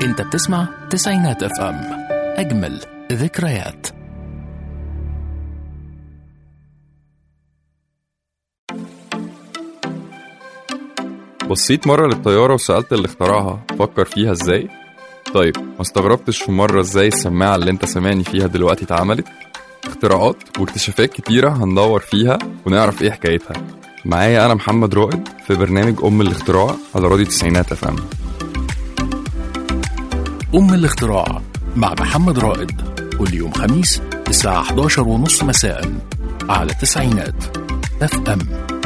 انت بتسمع تسعينات اف ام اجمل ذكريات بصيت مرة للطيارة وسألت اللي اخترعها فكر فيها ازاي؟ طيب ما استغربتش في مرة ازاي السماعة اللي انت سامعني فيها دلوقتي اتعملت؟ اختراعات واكتشافات كتيرة هندور فيها ونعرف ايه حكايتها معايا انا محمد رائد في برنامج ام الاختراع على راديو تسعينات اف ام ام الاختراع مع محمد رائد كل يوم خميس الساعة 11 ونص مساء على تسعينات اف ام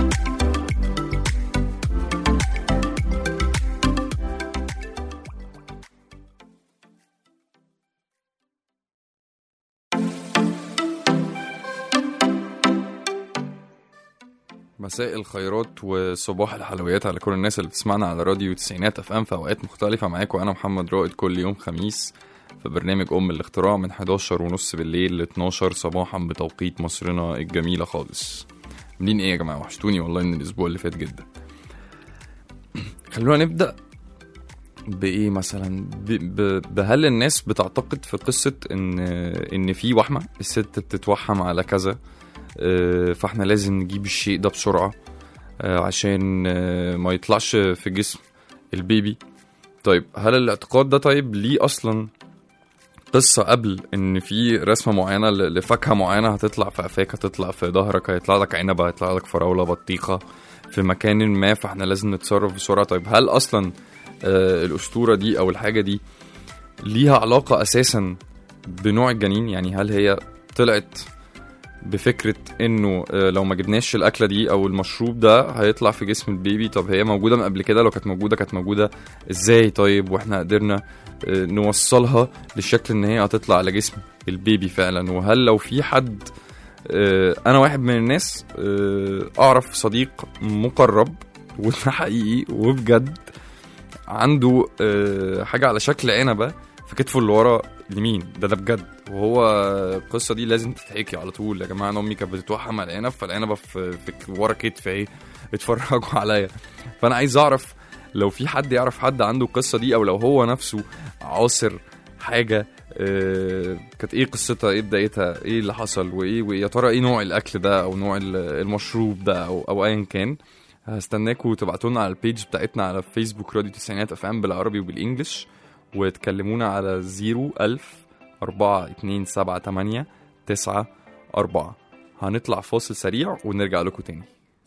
مساء الخيرات وصباح الحلويات على كل الناس اللي بتسمعنا على راديو تسعينات اف ام في اوقات مختلفة معاكم انا محمد رائد كل يوم خميس في برنامج ام الاختراع من 11 ونص بالليل ل 12 صباحا بتوقيت مصرنا الجميلة خالص عاملين ايه يا جماعة وحشتوني والله من الاسبوع اللي فات جدا خلونا نبدأ بإيه مثلا ب... ب... بهل الناس بتعتقد في قصة إن إن في وحمة الست بتتوحم على كذا آه، فاحنا لازم نجيب الشيء ده بسرعة آه، عشان آه، ما يطلعش في جسم البيبي طيب هل الاعتقاد ده طيب ليه أصلا قصة قبل إن في رسمة معينة ل- لفاكهة معينة هتطلع في قفاك هتطلع في ظهرك هيطلع لك عنبة هيطلع لك فراولة بطيخة في مكان ما فاحنا لازم نتصرف بسرعة طيب هل أصلا آه، الأسطورة دي أو الحاجة دي ليها علاقة أساسا بنوع الجنين يعني هل هي طلعت بفكرة انه آه، لو ما جبناش الاكلة دي او المشروب ده هيطلع في جسم البيبي طب هي موجودة من قبل كده لو كانت موجودة كانت موجودة ازاي طيب واحنا قدرنا آه، نوصلها للشكل ان هي هتطلع على جسم البيبي فعلا وهل لو في حد آه، انا واحد من الناس آه، اعرف صديق مقرب وده حقيقي وبجد عنده آه، حاجة على شكل عنبة في كتفه اللي ورا اليمين ده ده بجد وهو القصه دي لازم تتحكي على طول يا جماعه انا امي كانت بتتوحم على العنب فالعنبه في, في ورا كتفي اهي اتفرجوا عليا فانا عايز اعرف لو في حد يعرف حد عنده القصه دي او لو هو نفسه عاصر حاجه آه، كانت ايه قصتها ايه بدايتها ايه اللي حصل وايه ويا ترى ايه نوع الاكل ده او نوع ال- المشروب ده او او ايا كان هستناكم تبعتوا لنا على البيج بتاعتنا على فيسبوك راديو تسعينات اف ام بالعربي وبالانجلش وتكلمونا على 01000 4 2 7 8 9 4 هنطلع فاصل سريع ونرجع لكم تاني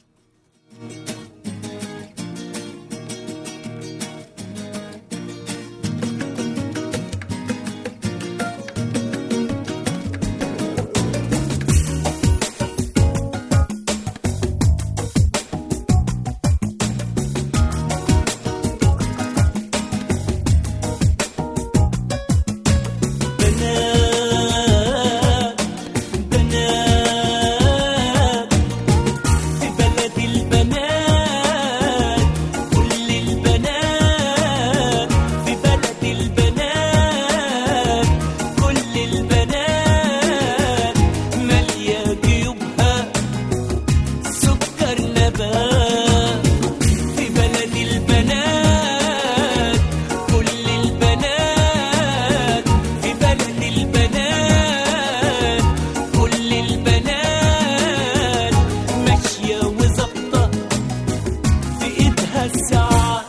بنات بنات في بلد البنات كل البنات في بلد البنات كل البنات مالية جيوبها سكر نبات في بلد البنات كل البنات في بلد البنات كل البنات ماشية وظابطة في ايدها الساعة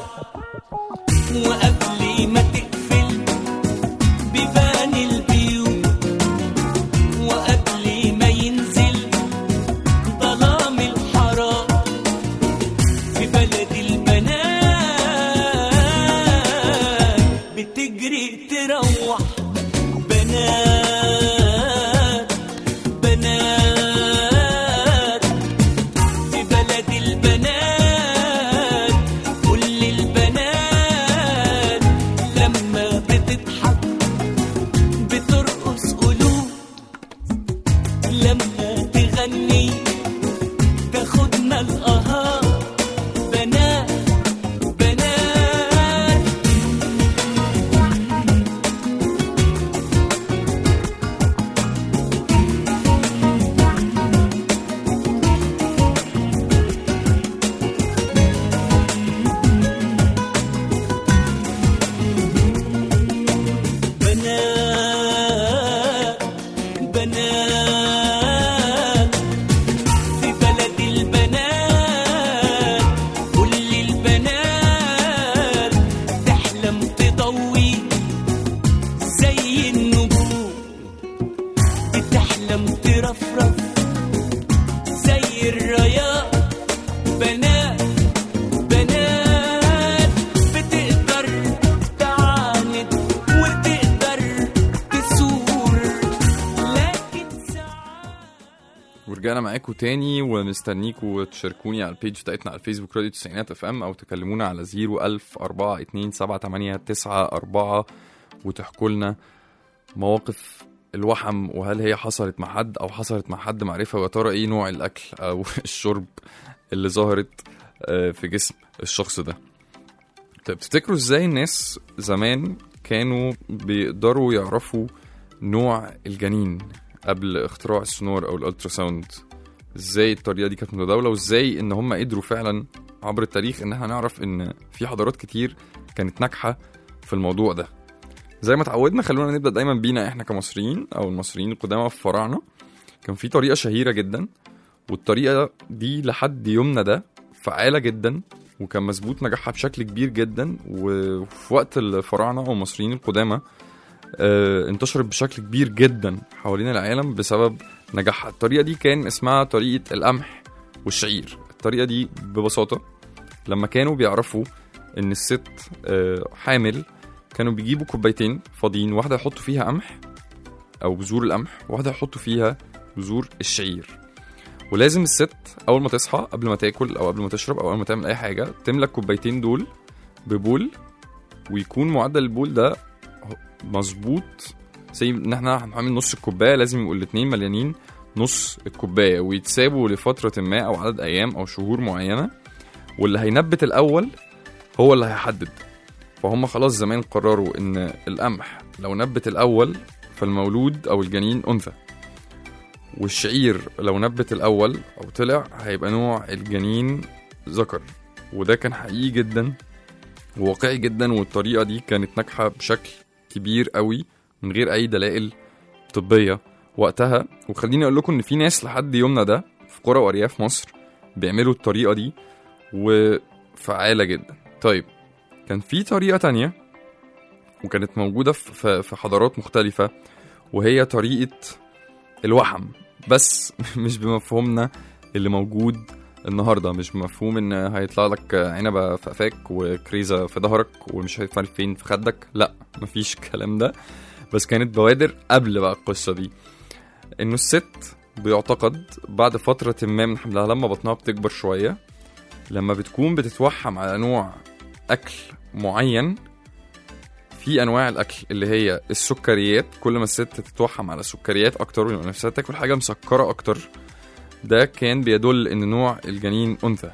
وقبل ما تقفل بيبان البيوت وقبل ما ينزل ظلام الحرام في بلد البنات بتجري تروح بنات بنات في بلد البنات كل البنات معاكم تاني ومستنيكم تشاركوني على البيج بتاعتنا على الفيسبوك راديو تسعينات اف ام او تكلمونا على 01000 4 2 7 8 9 4 وتحكوا لنا مواقف الوحم وهل هي حصلت مع حد او حصلت مع حد معرفه ويا ترى ايه نوع الاكل او الشرب اللي ظهرت آه، في جسم الشخص ده طيب تفتكروا ازاي الناس زمان كانوا بيقدروا يعرفوا نوع الجنين قبل اختراع السونار او الالتراساوند ازاي الطريقه دي كانت متداوله وازاي ان هم قدروا فعلا عبر التاريخ ان احنا نعرف ان في حضارات كتير كانت ناجحه في الموضوع ده زي ما اتعودنا خلونا نبدا دايما بينا احنا كمصريين او المصريين القدامى في فراعنه كان في طريقه شهيره جدا والطريقه دي لحد يومنا ده فعاله جدا وكان مظبوط نجاحها بشكل كبير جدا وفي وقت الفراعنه او المصريين القدامى آه، انتشرت بشكل كبير جدا حوالين العالم بسبب نجاحها الطريقه دي كان اسمها طريقه القمح والشعير الطريقه دي ببساطه لما كانوا بيعرفوا ان الست آه، حامل كانوا بيجيبوا كوبايتين فاضيين واحده يحطوا فيها قمح او بذور القمح واحده يحطوا فيها بذور الشعير ولازم الست اول ما تصحى قبل ما تاكل او قبل ما تشرب او قبل ما تعمل اي حاجه تملى الكوبايتين دول ببول ويكون معدل البول ده مظبوط زي ان احنا هنعمل نص الكوبايه لازم يبقوا الاتنين مليانين نص الكوبايه ويتسابوا لفتره ما او عدد ايام او شهور معينه واللي هينبت الاول هو اللي هيحدد فهم خلاص زمان قرروا ان القمح لو نبت الاول فالمولود او الجنين انثى والشعير لو نبت الاول او طلع هيبقى نوع الجنين ذكر وده كان حقيقي جدا وواقعي جدا والطريقه دي كانت ناجحه بشكل كبير قوي من غير اي دلائل طبيه وقتها وخليني اقول لكم ان في ناس لحد يومنا ده في قرى وارياف مصر بيعملوا الطريقه دي وفعاله جدا طيب كان في طريقه تانية وكانت موجوده في- في في حضارات مختلفه وهي طريقه الوحم بس مش بمفهومنا اللي موجود النهارده مش بمفهوم ان هيطلع لك عنبه في قفاك وكريزه في ظهرك ومش هيتعرف فين في خدك لا مفيش الكلام ده بس كانت بوادر قبل بقى القصه دي انه الست بيعتقد بعد فتره ما من حملها لما بطنها بتكبر شويه لما بتكون بتتوحم على نوع اكل معين في انواع الاكل اللي هي السكريات كل ما الست تتوحم على سكريات اكتر ويبقى نفسها تاكل حاجه مسكره اكتر ده كان بيدل ان نوع الجنين انثى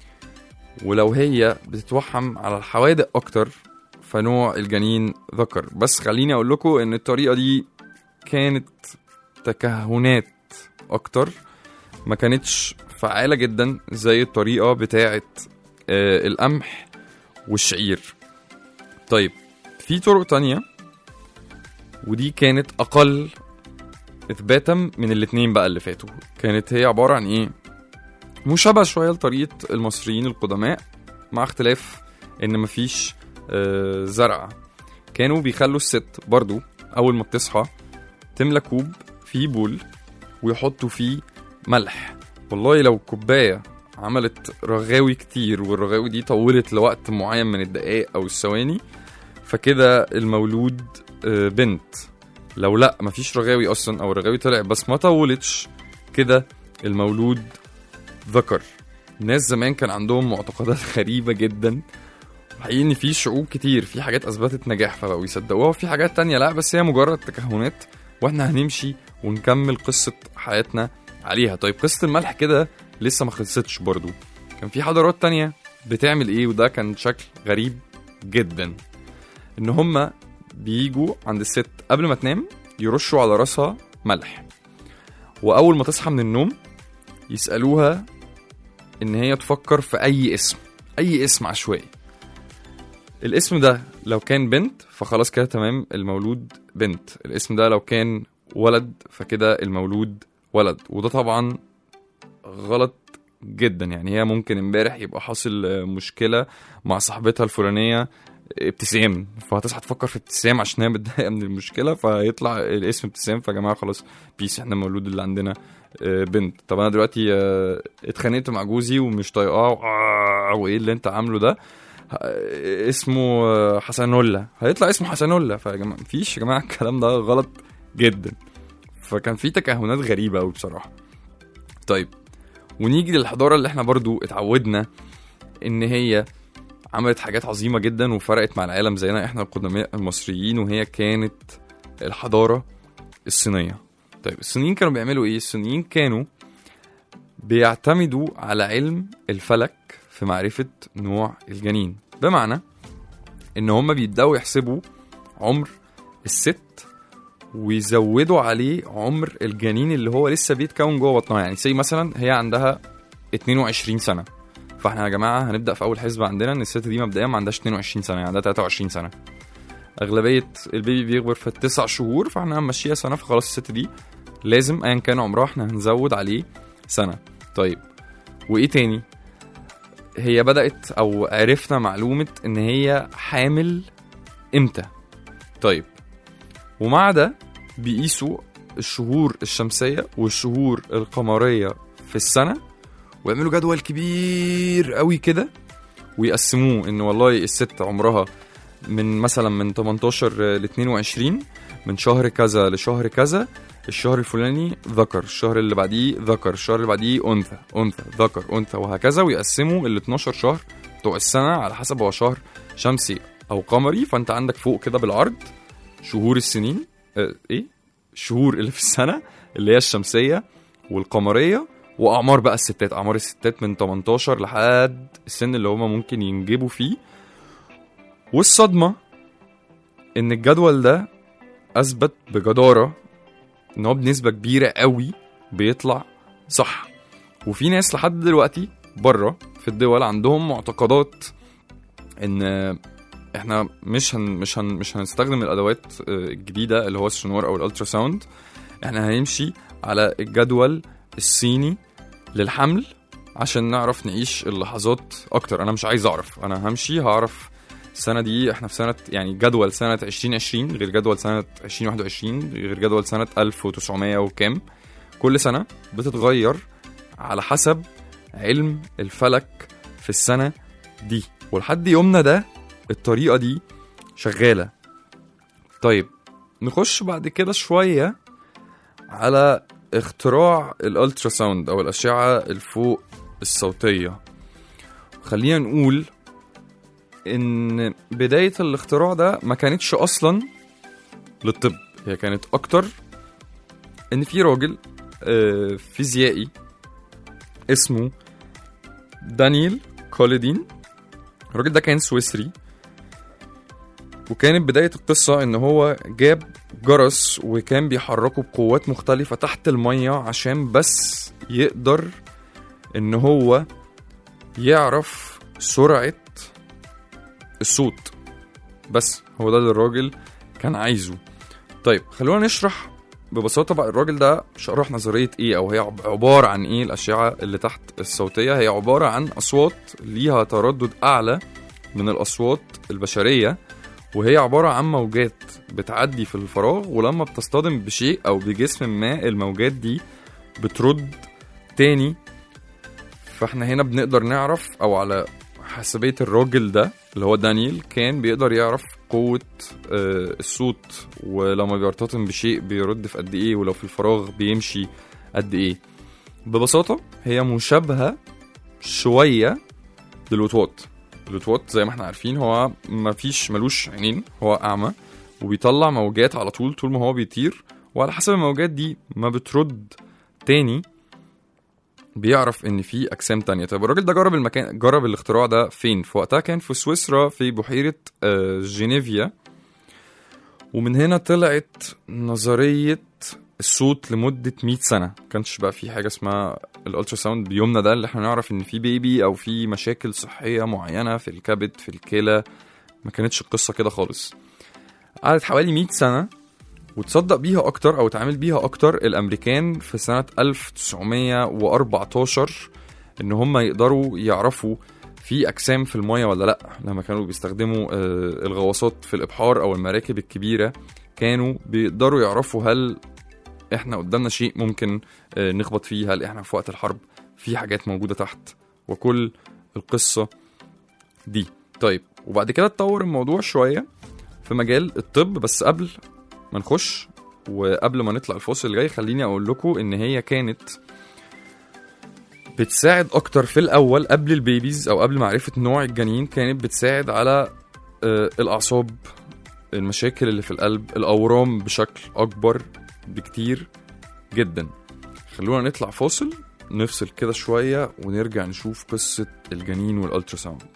ولو هي بتتوحم على الحوادق اكتر فنوع الجنين ذكر بس خليني اقول لكم ان الطريقه دي كانت تكهنات اكتر ما كانتش فعاله جدا زي الطريقه بتاعه آه، القمح والشعير طيب في طرق تانية ودي كانت اقل اثباتا من الاتنين بقى اللي فاتوا كانت هي عباره عن ايه مشابهه شويه لطريقه المصريين القدماء مع اختلاف ان مفيش آه، زرع كانوا بيخلوا الست برضو اول ما بتصحى تملى كوب فيه بول ويحطوا فيه ملح والله لو كوبايه عملت رغاوي كتير والرغاوي دي طولت لوقت معين من الدقائق او الثواني فكده المولود آه، بنت لو لا مفيش رغاوي اصلا او الرغاوي طلع بس ما طولتش كده المولود ذكر الناس زمان كان عندهم معتقدات غريبة جدا حقيقي ان في شعوب كتير في حاجات اثبتت نجاح فبقوا يصدقوها وفي حاجات تانية لا بس هي مجرد تكهنات واحنا هنمشي ونكمل قصة حياتنا عليها طيب قصة الملح كده لسه ما خلصتش برضو كان في حضارات تانية بتعمل ايه وده كان شكل غريب جدا ان هما بيجوا عند الست قبل ما تنام يرشوا على راسها ملح واول ما تصحى من النوم يسالوها ان هي تفكر في اي اسم اي اسم عشوائي الاسم ده لو كان بنت فخلاص كده تمام المولود بنت الاسم ده لو كان ولد فكده المولود ولد وده طبعا غلط جدا يعني هي ممكن امبارح يبقى حاصل آه، مشكله مع صاحبتها الفلانيه ابتسام فهتصحى تفكر في ابتسام عشان هي متضايقه من المشكله فيطلع الاسم ابتسام فيا جماعه خلاص بيس احنا المولود اللي عندنا آه، بنت طب انا دلوقتي آه، اتخانقت مع جوزي ومش طايقاه وآه، وايه اللي انت عامله ده آه، اسمه آه، حسنولا هيطلع اسمه حسنولا فيا جماعه مفيش يا جماعه الكلام ده غلط جدا فكان في تكهنات غريبه قوي بصراحه طيب ونيجي للحضاره اللي احنا برضو اتعودنا ان هي عملت حاجات عظيمه جدا وفرقت مع العالم زينا احنا القدماء المصريين وهي كانت الحضاره الصينيه طيب الصينيين كانوا بيعملوا ايه الصينيين كانوا بيعتمدوا على علم الفلك في معرفه نوع الجنين بمعنى ان هم بيبداوا يحسبوا عمر الست ويزودوا عليه عمر الجنين اللي هو لسه بيتكون جوه بطنها يعني زي مثلا هي عندها 22 سنه فاحنا يا جماعه هنبدا في اول حسبه عندنا ان الست دي مبدئيا ما عندهاش 22 سنه يعني عندها 23 سنه اغلبيه البيبي بيكبر في التسع شهور فاحنا هنمشيها سنه فخلاص الست دي لازم ايا كان عمرها احنا هنزود عليه سنه طيب وايه تاني هي بدات او عرفنا معلومه ان هي حامل امتى طيب ومع ده بيقيسوا الشهور الشمسيه والشهور القمريه في السنه ويعملوا جدول كبير قوي كده ويقسموه ان والله الست عمرها من مثلا من 18 ل 22 من شهر كذا لشهر كذا الشهر الفلاني ذكر الشهر اللي بعديه ذكر الشهر اللي بعديه انثى انثى ذكر انثى وهكذا ويقسموا ال 12 شهر بتوع السنه على حسب هو شهر شمسي او قمري فانت عندك فوق كده بالعرض شهور السنين اه ايه الشهور اللي في السنه اللي هي الشمسيه والقمريه واعمار بقى الستات اعمار الستات من 18 لحد السن اللي هما ممكن ينجبوا فيه والصدمه ان الجدول ده اثبت بجداره ان هو بنسبه كبيره قوي بيطلع صح وفي ناس لحد دلوقتي بره في الدول عندهم معتقدات ان احنا مش هن مش هن مش هنستخدم الادوات آه، الجديده اللي هو السونار او الالترا ساوند احنا هنمشي على الجدول الصيني للحمل عشان نعرف نعيش اللحظات اكتر انا مش عايز اعرف انا همشي هعرف السنه دي احنا في سنه يعني جدول سنه 2020 غير جدول سنه 2021 غير جدول سنه 1900 وكام كل سنه بتتغير على حسب علم الفلك في السنه دي ولحد يومنا ده الطريقه دي شغاله طيب نخش بعد كده شويه على اختراع الالترا ساوند او الاشعه الفوق الصوتيه خلينا نقول ان بدايه الاختراع ده ما كانتش اصلا للطب هي كانت اكتر ان في راجل آه، فيزيائي اسمه دانيال كوليدين الراجل ده كان سويسري وكانت بداية القصة إن هو جاب جرس وكان بيحركه بقوات مختلفة تحت المية عشان بس يقدر إن هو يعرف سرعة الصوت بس هو ده اللي الراجل كان عايزه طيب خلونا نشرح ببساطة بقى الراجل ده شرح نظرية ايه او هي عب- عبارة عن ايه الاشعة اللي تحت الصوتية هي عبارة عن اصوات ليها تردد اعلى من الاصوات البشرية وهي عبارة عن موجات بتعدي في الفراغ ولما بتصطدم بشيء او بجسم ما الموجات دي بترد تاني فاحنا هنا بنقدر نعرف او على حسابية الراجل ده اللي هو دانيال كان بيقدر يعرف قوة آه، الصوت ولما بيرتطم بشيء بيرد في قد ايه ولو في الفراغ بيمشي قد ايه ببساطة هي مشابهة شوية للوتوات الوتوات زي ما احنا عارفين هو مفيش ملوش عينين هو أعمى وبيطلع موجات على طول طول ما هو بيطير وعلى حسب الموجات دي ما بترد تاني بيعرف ان في اجسام تانية طيب الراجل ده جرب المكان جرب الاختراع ده فين في وقتها كان في سويسرا في بحيرة آه، جنيفيا ومن هنا طلعت نظرية الصوت لمدة 100 سنة كانش بقى في حاجة اسمها الالترا ساوند بيومنا ده اللي احنا نعرف ان في بيبي او في مشاكل صحية معينة في الكبد في الكلى ما كانتش القصة كده خالص قعدت حوالي 100 سنة وتصدق بيها اكتر او اتعامل بيها اكتر الامريكان في سنة 1914 ان هم يقدروا يعرفوا في اجسام في المايه ولا لا لما كانوا بيستخدموا آه، الغواصات في الابحار او المراكب الكبيره كانوا بيقدروا يعرفوا هل احنا قدامنا شيء ممكن آه، نخبط فيه هل احنا في وقت الحرب في حاجات موجوده تحت وكل القصه دي طيب وبعد كده اتطور الموضوع شويه في مجال الطب بس قبل ما نخش وقبل ما نطلع الفاصل الجاي خليني اقول لكم ان هي كانت بتساعد اكتر في الاول قبل البيبيز او قبل معرفه نوع الجنين كانت بتساعد على آه، الاعصاب المشاكل اللي في القلب الاورام بشكل اكبر بكتير جدا خلونا نطلع فاصل نفصل كده شويه ونرجع نشوف قصه الجنين والالتراساوند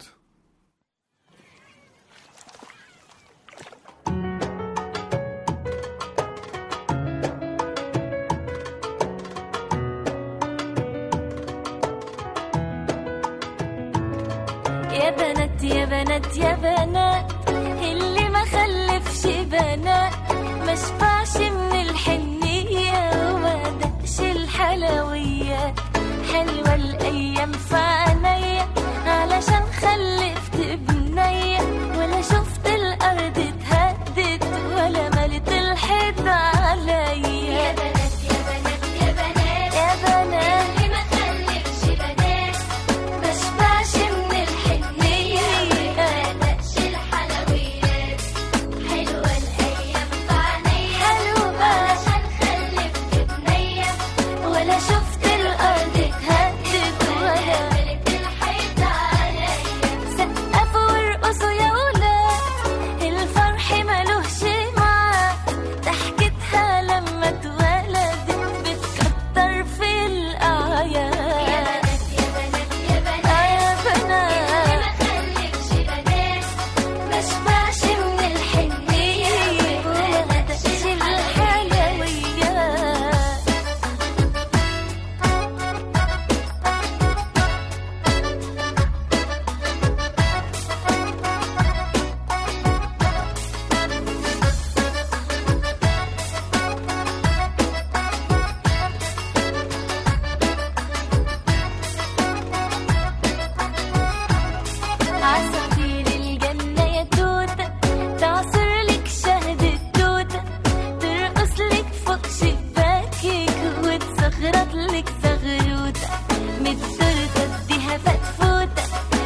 يا بنات يا بنات يا بنات اللي ما خلفش بنات ما شبعش من الحنية وما دقش الحلويات حلوة الأيام في عينيا علشان خلفت بنية ولا شفت الأرض اتهدت ولا ملت الحيط عليا يا بنات يا بنات يا بنات يا بنات اللي ما خلفش بنات ما شبعش من الحنية ما دقش الحلويات حلوة الأيام في عينيا حلوة عشان خلفت بنية ولا شفت الأرض اتهدت ولا ملت الحيط عليا سقفوا وارقصوا يا ولاد الفرح ملوش معاد ضحكتها لما اتولدت بتكتر في الأعياد يا بنات يا بنات يا بنات يا بنات ما خلفش بنات ما شبعش من الحنية وما دقش الحلويات عصافير الجنة يا توتة تعصر لك شهد التوتة ترقص لك فوق شباكك وتصغرط لك زغروتة متزرطة اديها فتفوتة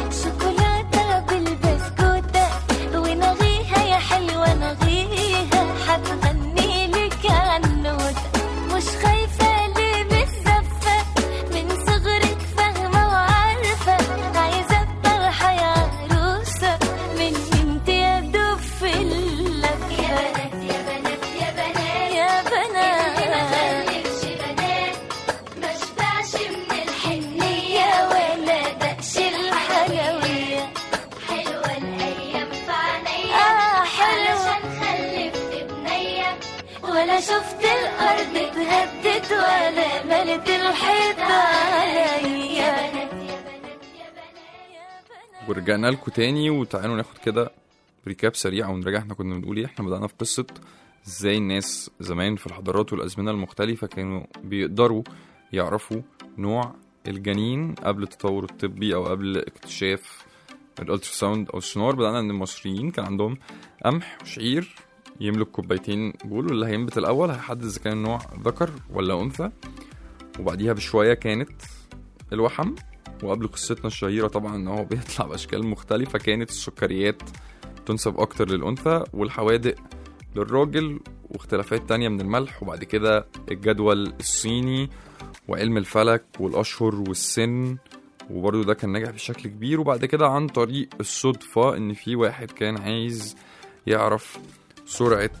شوكولاتة بالبسكوتة ونغيها يا حلوة نغيها هتغني لك عنوتة مش خايفة ليه بالزفة من صغرك فاهمة وعارفة عايزة الطرحة يا عروسة من انت يا دوب في اللفة يا بنات يا بنات يا بنات يا بنات اللي ما خلفش بنات ما شبعش من الحنية ولا دقش الحلوية حلوة الأيام في عينيا آه حلوة علشان خلفت بنية ولا شفت الأرض اتهدت ولا ملت الحيط عليا يا بنات يا بنات يا بنات يا بنات ورجعنا لكم تاني وتعالوا ناخد كده ريكاب سريع ونراجع احنا كنا بنقول ايه احنا بدأنا في قصة ازاي الناس زمان في الحضارات والأزمنة المختلفة كانوا بيقدروا يعرفوا نوع الجنين قبل التطور الطبي أو قبل اكتشاف الالتراساوند أو السونار بدأنا إن المصريين كان عندهم قمح وشعير يملك كوبايتين بول واللي هينبت الأول هيحدد إذا كان النوع ذكر ولا أنثى وبعديها بشوية كانت الوحم وقبل قصتنا الشهيرة طبعا ان هو بيطلع باشكال مختلفة كانت السكريات تنسب اكتر للانثى والحوادق للراجل واختلافات تانية من الملح وبعد كده الجدول الصيني وعلم الفلك والاشهر والسن وبرضه ده كان ناجح بشكل كبير وبعد كده عن طريق الصدفة ان في واحد كان عايز يعرف سرعة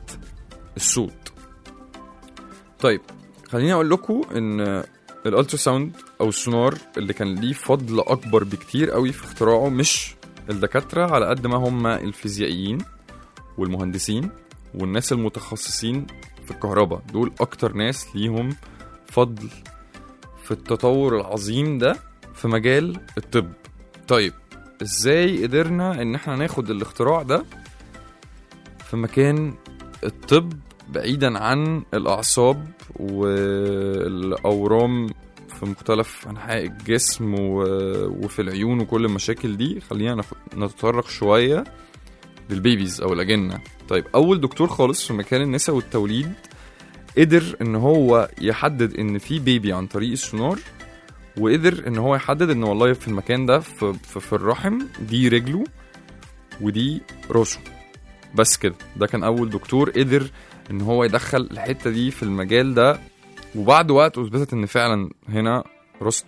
الصوت طيب خليني اقول لكم ان الالتراساوند او السونار اللي كان ليه فضل اكبر بكتير قوي في اختراعه مش الدكاتره على قد ما هم الفيزيائيين والمهندسين والناس المتخصصين في الكهرباء دول اكتر ناس ليهم فضل في التطور العظيم ده في مجال الطب طيب ازاي قدرنا ان احنا ناخد الاختراع ده في مكان الطب بعيدا عن الاعصاب والاورام في مختلف انحاء الجسم و... وفي العيون وكل المشاكل دي خلينا ناخد- نتطرق شويه للبيبيز او الاجنه طيب اول دكتور خالص في مكان النساء والتوليد قدر ان هو يحدد ان في بيبي عن طريق السونار وقدر ان هو يحدد ان والله في المكان ده في, في, في الرحم دي رجله ودي راسه بس كده ده كان اول دكتور قدر ان هو يدخل الحته دي في المجال ده وبعد وقت اثبتت ان فعلا هنا راس الطفل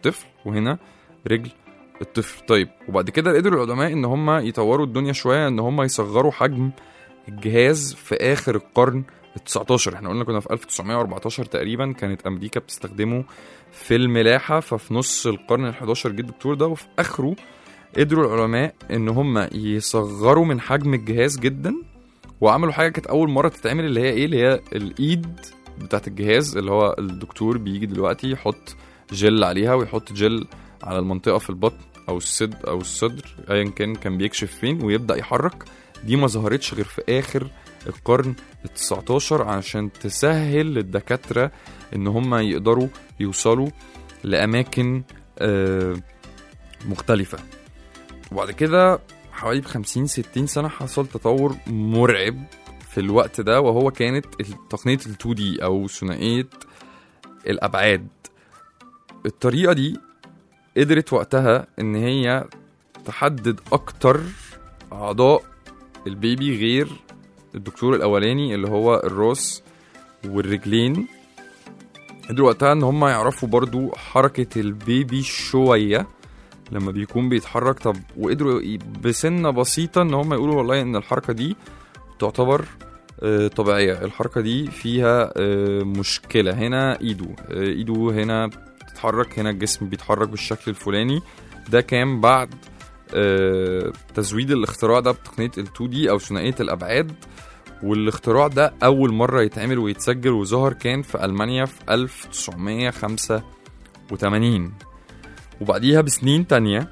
وهنا رجل الطفل طيب وبعد كده قدروا العلماء ان هم يطوروا الدنيا شويه ان هم يصغروا حجم الجهاز في اخر القرن ال 19 احنا قلنا كنا في 1914 تقريبا كانت امريكا بتستخدمه في الملاحه ففي نص القرن ال 11 جه الدكتور ده وفي اخره قدروا العلماء ان هم يصغروا من حجم الجهاز جدا وعملوا حاجه كانت اول مره تتعمل اللي هي ايه اللي هي الايد بتاعت الجهاز اللي هو الدكتور بيجي دلوقتي يحط جل عليها ويحط جل على المنطقه في البطن او الصد او الصدر ايا كان كان بيكشف فين ويبدا يحرك دي ما ظهرتش غير في اخر القرن ال 19 عشان تسهل للدكاتره ان هم يقدروا يوصلوا لاماكن آه، مختلفه وبعد كده حوالي ب 50 60 سنه حصل تطور مرعب في الوقت ده وهو كانت تقنيه ال 2 دي او ثنائيه الابعاد الطريقه دي قدرت وقتها ان هي تحدد اكتر اعضاء البيبي غير الدكتور الاولاني اللي هو الراس والرجلين قدروا وقتها ان هم يعرفوا برضو حركة البيبي شوية لما بيكون بيتحرك طب وقدروا ي- بسنة بسيطة ان هم يقولوا والله ان الحركة دي تعتبر آه، طبيعية الحركة دي فيها آه، مشكلة هنا ايده آه، ايده هنا بتتحرك هنا الجسم بيتحرك بالشكل الفلاني ده كان بعد آه، تزويد الاختراع ده بتقنية ال 2 دي او ثنائية الابعاد والاختراع ده اول مرة يتعمل ويتسجل وظهر كان في المانيا في 1985 وبعديها بسنين تانية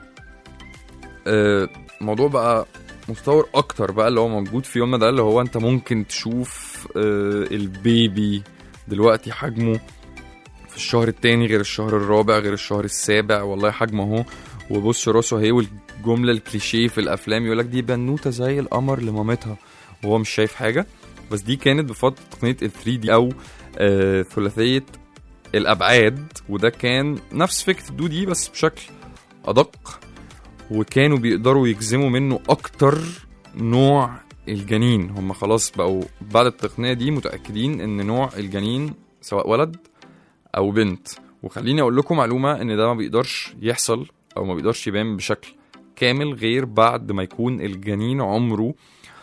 آه، الموضوع بقى متطور اكتر بقى اللي هو موجود في يومنا ده اللي هو انت ممكن تشوف آه، البيبي دلوقتي حجمه في الشهر التاني غير الشهر الرابع غير الشهر السابع والله حجمه اهو وبص راسه اهي والجمله الكليشيه في الافلام يقول لك دي بنوته زي القمر لمامتها وهو مش شايف حاجه بس دي كانت بفضل تقنيه ال 3 دي او آه ثلاثيه الابعاد وده كان نفس فكره الدو دي بس بشكل ادق وكانوا بيقدروا يجزموا منه اكتر نوع الجنين هم خلاص بقوا بعد التقنيه دي متاكدين ان نوع الجنين سواء ولد او بنت وخليني اقول لكم معلومه ان ده ما بيقدرش يحصل او ما بيقدرش يبان بشكل كامل غير بعد ما يكون الجنين عمره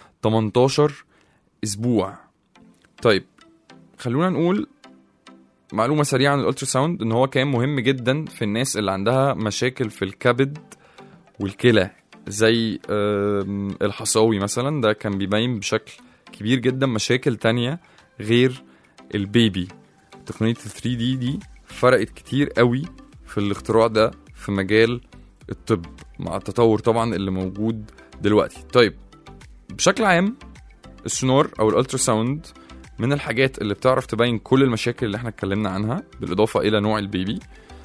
18 اسبوع طيب خلونا نقول معلومه سريعه عن الالترا ساوند ان هو كان مهم جدا في الناس اللي عندها مشاكل في الكبد والكلى زي آم، الحصاوي مثلا ده كان بيبين بشكل كبير جدا مشاكل تانية غير البيبي تقنية ال 3 دي دي فرقت كتير قوي في الاختراع ده في مجال الطب مع التطور طبعا اللي موجود دلوقتي طيب بشكل عام السونار او الالترا ساوند من الحاجات اللي بتعرف تبين كل المشاكل اللي احنا اتكلمنا عنها بالاضافه الى نوع البيبي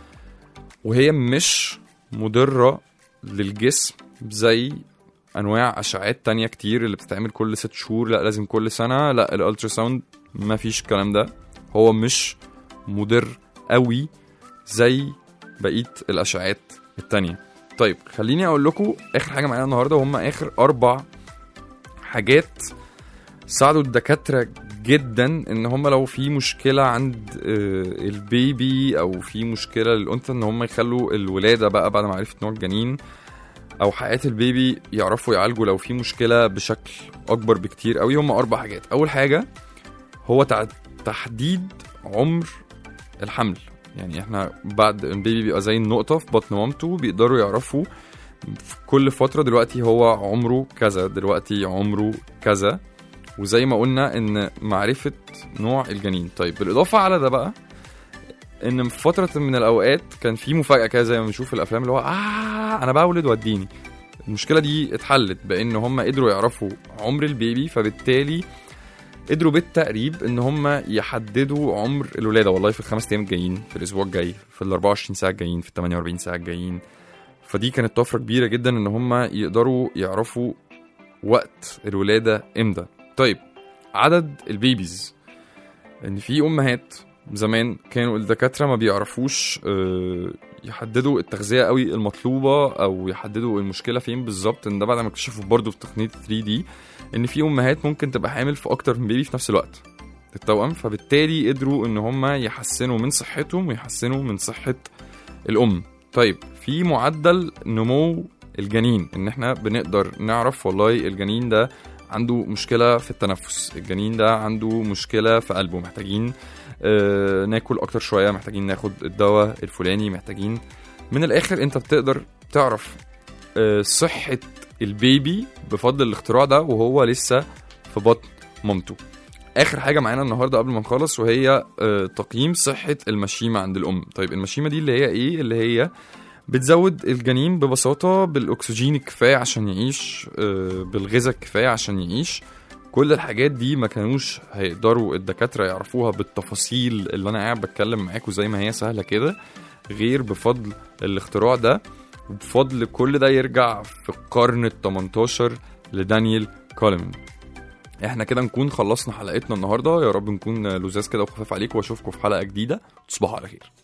وهي مش مضره للجسم زي انواع اشعات تانية كتير اللي بتتعمل كل ست شهور لا لازم كل سنه لا الالترا ساوند ما فيش الكلام ده هو مش مضر قوي زي بقيه الاشعات التانية طيب خليني اقول لكم اخر حاجه معانا النهارده وهم اخر اربع حاجات ساعدوا الدكاتره جدا ان هم لو في مشكله عند آه، البيبي او في مشكله للانثى ان هم يخلوا الولاده بقى بعد ما عرفت نوع الجنين او حياه البيبي يعرفوا يعالجوا لو في مشكله بشكل اكبر بكتير قوي هم اربع حاجات اول حاجه هو تع- تحديد عمر الحمل يعني احنا بعد البيبي بيبقى زي النقطه في بطن مامته بيقدروا يعرفوا في كل فتره دلوقتي هو عمره كذا دلوقتي عمره كذا وزي ما قلنا ان معرفه نوع الجنين طيب بالاضافه على ده بقى ان في فتره من الاوقات كان في مفاجاه كده زي ما بنشوف في الافلام اللي هو اه انا بولد وديني المشكله دي اتحلت بان هم قدروا يعرفوا عمر البيبي فبالتالي قدروا بالتقريب ان هم يحددوا عمر الولاده والله في الخمس ايام الجايين في الاسبوع الجاي في ال 24 ساعه الجايين في ال 48 ساعه الجايين فدي كانت طفره كبيره جدا ان هم يقدروا يعرفوا وقت الولاده امتى طيب عدد البيبيز ان في امهات زمان كانوا الدكاتره ما بيعرفوش آه، يحددوا التغذيه قوي المطلوبه او يحددوا المشكله فين بالظبط ان ده بعد ما اكتشفوا برضه في تقنيه 3 دي ان في امهات ممكن تبقى حامل في اكتر من بيبي في نفس الوقت التوأم فبالتالي قدروا ان هم يحسنوا من صحتهم ويحسنوا من صحه الام طيب في معدل نمو الجنين ان احنا بنقدر نعرف والله الجنين ده عنده مشكله في التنفس الجنين ده عنده مشكله في قلبه محتاجين آه ناكل اكتر شويه محتاجين ناخد الدواء الفلاني محتاجين من الاخر انت بتقدر تعرف آه صحه البيبي بفضل الاختراع ده وهو لسه في بطن مامته اخر حاجه معانا النهارده قبل ما نخلص وهي آه، تقييم صحه المشيمه عند الام طيب المشيمه دي اللي هي ايه اللي هي بتزود الجنين ببساطه بالاكسجين الكفايه عشان يعيش آه، بالغذاء الكفايه عشان يعيش كل الحاجات دي ما كانوش هيقدروا الدكاتره يعرفوها بالتفاصيل اللي انا قاعد بتكلم معاكم زي ما هي سهله كده غير بفضل الاختراع ده وبفضل كل ده يرجع في القرن ال 18 لدانيال كولمان احنا كده نكون خلصنا حلقتنا النهارده يا رب نكون لزاز كده وخفاف عليكم واشوفكم في حلقه جديده تصبحوا على خير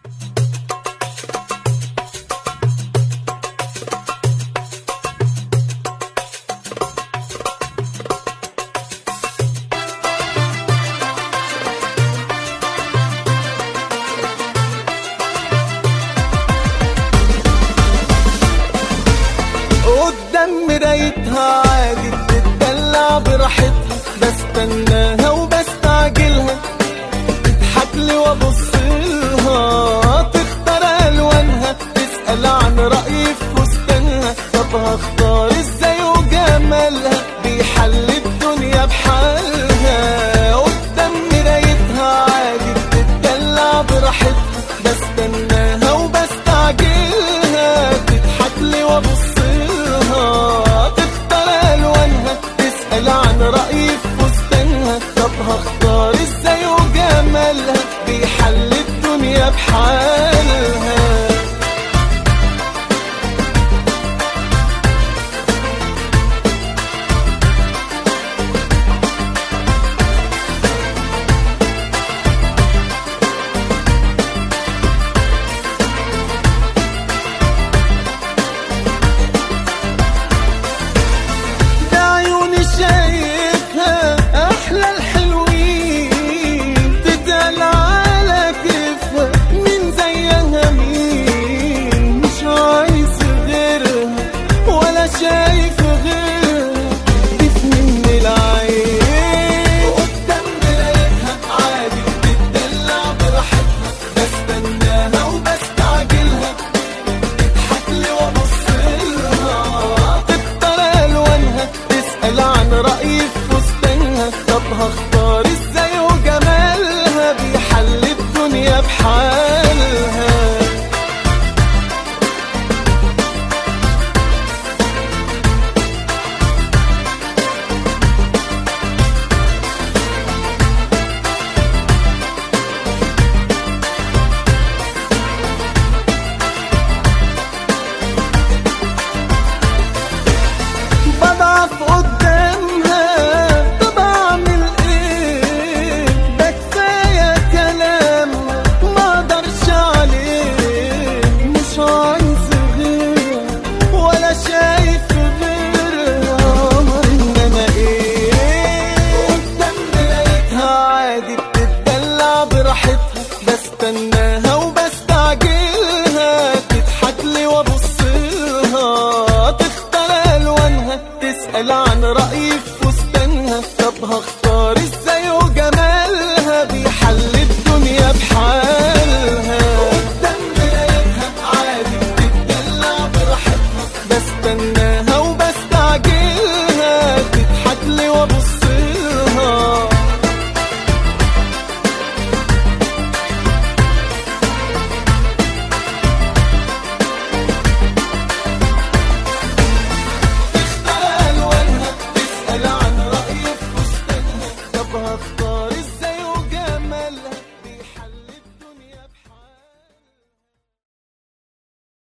قدام مرايتها عادي بتدلع براحتها بستناها وبستعجلها تضحك لي وابص لها تختار الوانها تسال عن رايي في فستانها طب هختار ازاي وجمالها بيحل الدنيا بحالها قدام مرايتها عادي بتدلع براحتها بستناها وبستعجلها تضحك لي وابص لها تختار الوانها تسال عن رايي في فستانها طب هختار ازاي وجمالها بيحل الدنيا بحالها ده عيوني شايفها احلى الحلوين تتقال على كيفها مين زيها مين مش عايز غيرها ولا شايف غيرها دي في من العين قدام مرايتها عادي بتدلع براحتها بستناها وبستعجلها تضحك لي وابص لها تختار الوانها تسال عن رايي في فستانها طب هختار ازاي وجمالها بيحل الدنيا بحالها بضعف قدامها طب اعمل ايه ده كفايه كلام ما اقدرش عليه مش عايز غيرها ولا شايف غيرها انما ايه قدام مرايتها عادي بتدلع براحتها بستناها وبستعجلها تضحك لي وابص لها تختار الوانها تسال عن